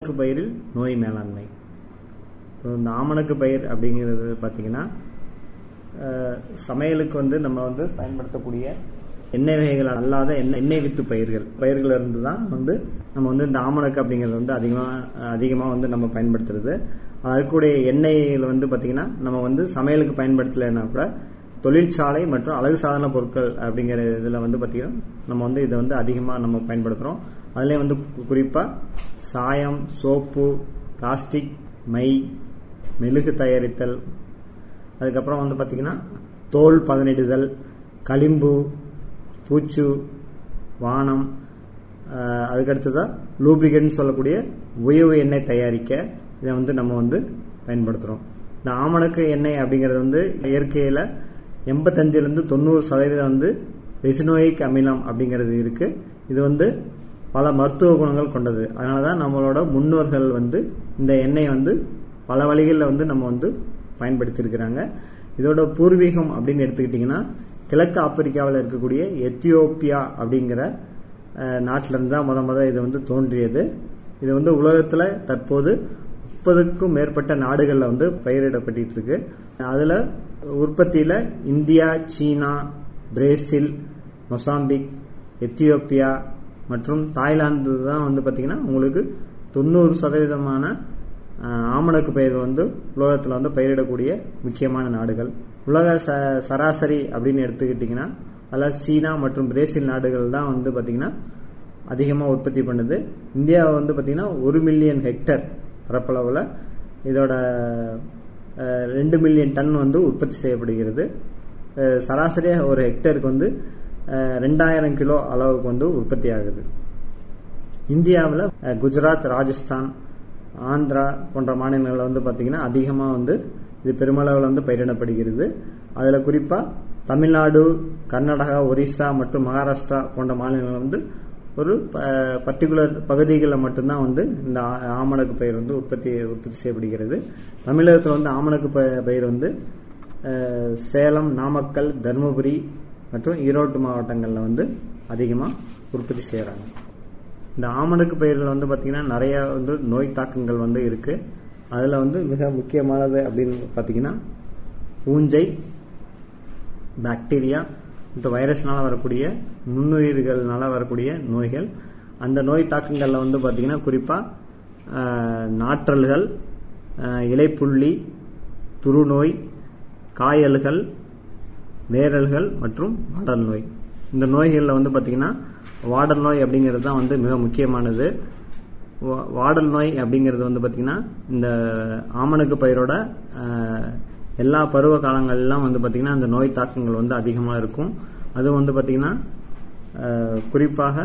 ஆமணக்கு பயிரில் நோய் மேலாண்மை இப்போ இந்த ஆமணக்கு பயிர் அப்படிங்கிறது பார்த்தீங்கன்னா அஹ், சமையலுக்கு வந்து நம்ம வந்து பயன்படுத்தக்கூடிய எண்ணெய் வகைகள் அல்லாத எண்ணெய் எண்ணெய் வித்து பயிர்கள் பயிர்கள் இருந்து தான் வந்து நம்ம வந்து இந்த ஆமணக்கு அப்படிங்கிறது வந்து அதிகமாக அதிகமாக வந்து நம்ம பயன்படுத்துறது அதுக்கூடிய எண்ணெயில் வந்து பார்த்தீங்கன்னா நம்ம வந்து சமையலுக்கு பயன்படுத்தலைன்னா கூட தொழிற்சாலை மற்றும் அழகு சாதன பொருட்கள் அப்படிங்கிற இதில் வந்து பார்த்தீங்கன்னா நம்ம வந்து இதை வந்து அதிகமாக நம்ம பயன்படுத்துகிறோம் அதுலேயே வந்து குறிப்பாக சாயம் சோப்பு பிளாஸ்டிக் மை மெழுகு தயாரித்தல் அதுக்கப்புறம் வந்து பார்த்திங்கன்னா தோல் பதனிடுதல் களிம்பு பூச்சு வானம் ஆஹ், அதுக்கடுத்ததாக லூப்ரிகன்ட் சொல்லக்கூடிய உயவு எண்ணெய் தயாரிக்க இதை வந்து நம்ம வந்து பயன்படுத்துகிறோம் இந்த ஆமணக்கு எண்ணெய் அப்படிங்கிறது வந்து இயற்கையில் எண்பத்தஞ்சிலேருந்து தொண்ணூறு சதவீதம் வந்து ரெசினோயிக் அமிலம் அப்படிங்கிறது இருக்குது இது வந்து பல மருத்துவ குணங்கள் கொண்டது அதனால தான் நம்மளோட முன்னோர்கள் வந்து இந்த எண்ணெயை வந்து பல வழிகளில் வந்து நம்ம வந்து பயன்படுத்தியிருக்கிறாங்க இதோட பூர்வீகம் அப்படின்னு எடுத்துக்கிட்டிங்கன்னா கிழக்கு ஆப்பிரிக்காவில் இருக்கக்கூடிய எத்தியோப்பியா அப்படிங்கிற அஹ், நாட்டிலிருந்து தான் முத முத இது வந்து தோன்றியது இது வந்து உலகத்தில் தற்போது முப்பதுக்கும் மேற்பட்ட நாடுகளில் வந்து பயிரிடப்பட்டு இருக்கு அதில் உற்பத்தியில் இந்தியா சீனா பிரேசில் மொசாம்பிக் எத்தியோப்பியா மற்றும் தாய்லாந்து தான் வந்து பார்த்திங்கன்னா உங்களுக்கு தொண்ணூறு சதவீதமான அஹ், ஆமணக்கு பயிர் வந்து உலகத்தில் வந்து பயிரிடக்கூடிய முக்கியமான நாடுகள் உலக ச சராசரி அப்படின்னு எடுத்துக்கிட்டிங்கன்னா அதில் சீனா மற்றும் பிரேசில் நாடுகள் தான் வந்து பார்த்திங்கன்னா அதிகமாக உற்பத்தி பண்ணுது இந்தியா வந்து பார்த்திங்கன்னா ஒரு மில்லியன் ஹெக்டர் பரப்பளவில் இதோட அஹ், ரெண்டு மில்லியன் டன் வந்து உற்பத்தி செய்யப்படுகிறது அஹ், சராசரியாக ஒரு ஹெக்டருக்கு வந்து அஹ், ரெண்டாயிரம் கிலோ அளவுக்கு வந்து உற்பத்தி ஆகுது இந்தியாவில் குஜராத் ராஜஸ்தான் ஆந்திரா போன்ற மாநிலங்களில் வந்து பார்த்திங்கன்னா அதிகமாக வந்து இது பெருமளவில் வந்து பயிரிடப்படுகிறது அதில் குறிப்பாக தமிழ்நாடு கர்நாடகா ஒரிசா மற்றும் மகாராஷ்டிரா போன்ற மாநிலங்கள் வந்து ஒரு பர்டிகுலர் பகுதிகளில் மட்டும்தான் வந்து இந்த ஆ- ஆமணக்கு பயிர் வந்து உற்பத்தி உற்பத்தி செய்யப்படுகிறது தமிழகத்தில் வந்து ஆமணக்கு ப- பயிர் வந்து அஹ், சேலம் நாமக்கல் தருமபுரி மற்றும் ஈரோடு மாவட்டங்களில் வந்து அதிகமாக உற்பத்தி செய்கிறாங்க இந்த ஆமணக்கு பயிர்கள் வந்து பார்த்திங்கன்னா நிறைய வந்து நோய் தாக்கங்கள் வந்து இருக்குது அதில் வந்து மிக முக்கியமானது அப்படின்னு பார்த்தீங்கன்னா பூஞ்சை பாக்டீரியா மற்றும் வைரஸ்னால வரக்கூடிய நுண்ணுயிர்களால வரக்கூடிய நோய்கள் அந்த நோய் தாக்கங்களில் வந்து பார்த்திங்கன்னா குறிப்பாக நாற்றல்கள் அஹ், இலைப்புள்ளி துருநோய் காயல்கள் வேரல்கள் மற்றும் வாடல் நோய் இந்த நோய்களில் வந்து பார்த்திங்கன்னா வாடல் நோய் அப்படிங்கிறது தான் வந்து மிக முக்கியமானது வா- வாடல் நோய் அப்படிங்கிறது வந்து பார்த்திங்கன்னா இந்த ஆமணக்கு பயிரோட அஹ், எல்லா பருவ காலங்கள்லாம் வந்து பார்த்திங்கன்னா அந்த நோய் தாக்கங்கள் வந்து அதிகமாக இருக்கும் அதுவும் வந்து பார்த்திங்கன்னா அஹ், குறிப்பாக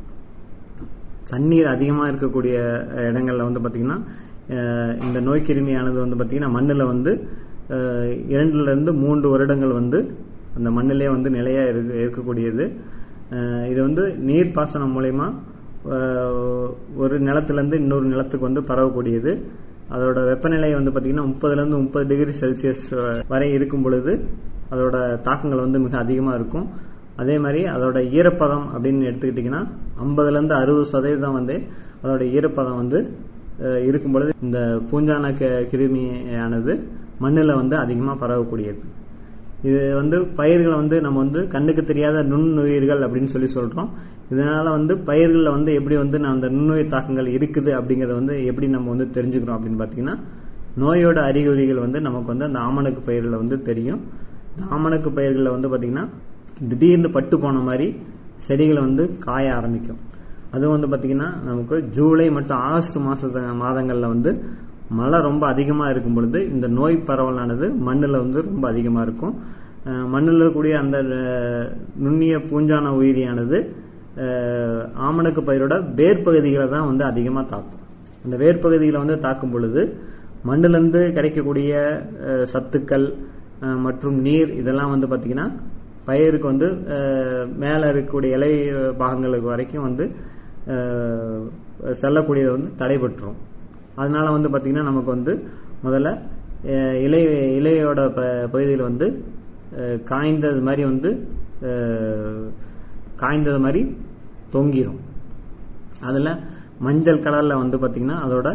தண்ணீர் அதிகமாக இருக்கக்கூடிய அஹ், இடங்கள்ல வந்து பார்த்திங்கன்னா அஹ், இந்த நோய் கிருமியானது வந்து பார்த்திங்கன்னா மண்ணில் வந்து அஹ், இரண்டுலேருந்து மூன்று வருடங்கள் வந்து அந்த மண்ணிலே வந்து நிலையாக இருக்க இருக்கக்கூடியது அஹ், இது வந்து நீர்ப்பாசனம் மூலயமா அஹ், ஒரு நிலத்திலேருந்து இன்னொரு நிலத்துக்கு வந்து பரவக்கூடியது அதோட வெப்பநிலை வந்து பார்த்திங்கன்னா முப்பதுலேருந்து முப்பது டிகிரி செல்சியஸ் வரை இருக்கும் பொழுது அதோட தாக்கங்கள் வந்து மிக அதிகமாக இருக்கும் அதே மாதிரி அதோட ஈரப்பதம் அப்படின்னு எடுத்துக்கிட்டிங்கன்னா ஐம்பதுலேருந்து அறுபது சதவீதம் வந்து அதோட ஈரப்பதம் வந்து அஹ், இருக்கும் பொழுது இந்த பூஞ்சான க- கிருமியானது மண்ணில் வந்து அதிகமாக பரவக்கூடியது இது வந்து பயிர்களை வந்து நம்ம வந்து கண்ணுக்கு தெரியாத நுண்ணுயிர்கள் அப்படின்னு சொல்லி சொல்கிறோம் இதனால் வந்து பயிர்களில் வந்து எப்படி வந்து நான் அந்த நுண்ணுயிர் தாக்கங்கள் இருக்குது அப்படிங்கிறத வந்து எப்படி நம்ம வந்து தெரிஞ்சுக்கிறோம் அப்படின்னு பார்த்தீங்கன்னா நோயோட அறிகுறிகள் வந்து நமக்கு வந்து அந்த ஆமணக்கு பயிர்களில் வந்து தெரியும் இந்த ஆமணக்கு பயிர்களில் வந்து பார்த்திங்கன்னா திடீர்னு பட்டு போன மாதிரி செடிகளை வந்து காய ஆரம்பிக்கும் அதுவும் வந்து பார்த்திங்கன்னா நமக்கு ஜூலை மற்றும் ஆகஸ்ட் மாத மாதங்களில் வந்து மழை ரொம்ப அதிகமாக இருக்கும் பொழுது இந்த நோய் பரவலானது மண்ணில் வந்து ரொம்ப அதிகமாக இருக்கும் அஹ் மண்ணில் இருக்கக்கூடிய அந்த அஹ், நுண்ணிய பூஞ்சான உயிரியானது அஹ், ஆமணக்கு பயிரோட வேர்ப்பகுதிகளை தான் வந்து அதிகமாக தாக்கும் அந்த வேர்ப்பகுதிகளை வந்து தாக்கும் பொழுது மண்ணிலிருந்து கிடைக்கக்கூடிய அஹ், சத்துக்கள் அஹ், மற்றும் நீர் இதெல்லாம் வந்து பார்த்திங்கன்னா பயிருக்கு வந்து அஹ், மேலே இருக்கக்கூடிய இலை பாகங்களுக்கு வரைக்கும் வந்து அஹ், செல்லக்கூடியதை வந்து தடைபட்டுரும் அதனால வந்து பார்த்திங்கன்னா நமக்கு வந்து முதல்ல அஹ், இலை இலையோட ப பகுதியில் வந்து அஹ், காய்ந்தது மாதிரி வந்து அஹ், காய்ந்தது மாதிரி தொங்கிரும் அதில் மஞ்சள் கலரில் வந்து பார்த்திங்கன்னா அதோட